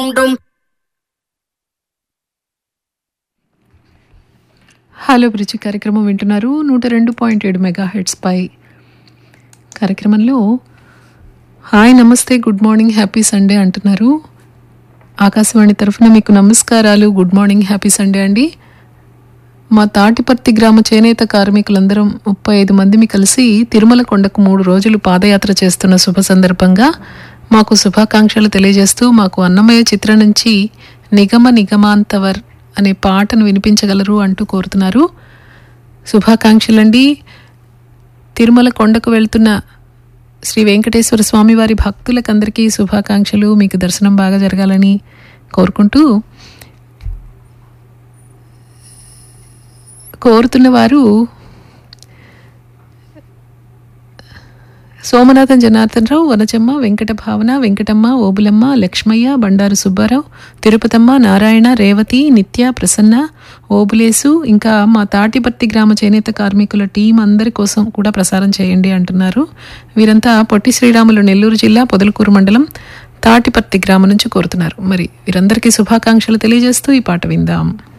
hello bridge కార్యక్రమం వింటున్నారు నూట రెండు పాయింట్ ఏడు మెగా హెడ్స్ పై కార్యక్రమంలో హాయ్ నమస్తే గుడ్ మార్నింగ్ హ్యాపీ సండే అంటున్నారు ఆకాశవాణి తరఫున మీకు నమస్కారాలు గుడ్ మార్నింగ్ హ్యాపీ సండే అండి మా తాటిపర్తి గ్రామ చేనేత కార్మికులందరం ముప్పై ఐదు మందిమి కలిసి తిరుమల కొండకు మూడు రోజులు పాదయాత్ర చేస్తున్న శుభ సందర్భంగా మాకు శుభాకాంక్షలు తెలియజేస్తూ మాకు అన్నమయ్య చిత్రం నుంచి నిగమ నిగమాంతవర్ అనే పాటను వినిపించగలరు అంటూ కోరుతున్నారు శుభాకాంక్షలండి తిరుమల కొండకు వెళ్తున్న శ్రీ వెంకటేశ్వర స్వామి వారి భక్తులకందరికీ శుభాకాంక్షలు మీకు దర్శనం బాగా జరగాలని కోరుకుంటూ కోరుతున్న వారు సోమనాథన్ జనార్దన్ రావు వనచమ్మ వెంకట భావన వెంకటమ్మ ఓబులమ్మ లక్ష్మయ్య బండారు సుబ్బారావు తిరుపతమ్మ నారాయణ రేవతి నిత్య ప్రసన్న ఓబులేసు ఇంకా మా తాటిపర్తి గ్రామ చేనేత కార్మికుల టీం అందరి కోసం కూడా ప్రసారం చేయండి అంటున్నారు వీరంతా పొట్టి శ్రీరాములు నెల్లూరు జిల్లా పొదలకూరు మండలం తాటిపర్తి గ్రామం నుంచి కోరుతున్నారు మరి వీరందరికీ శుభాకాంక్షలు తెలియజేస్తూ ఈ పాట విందాం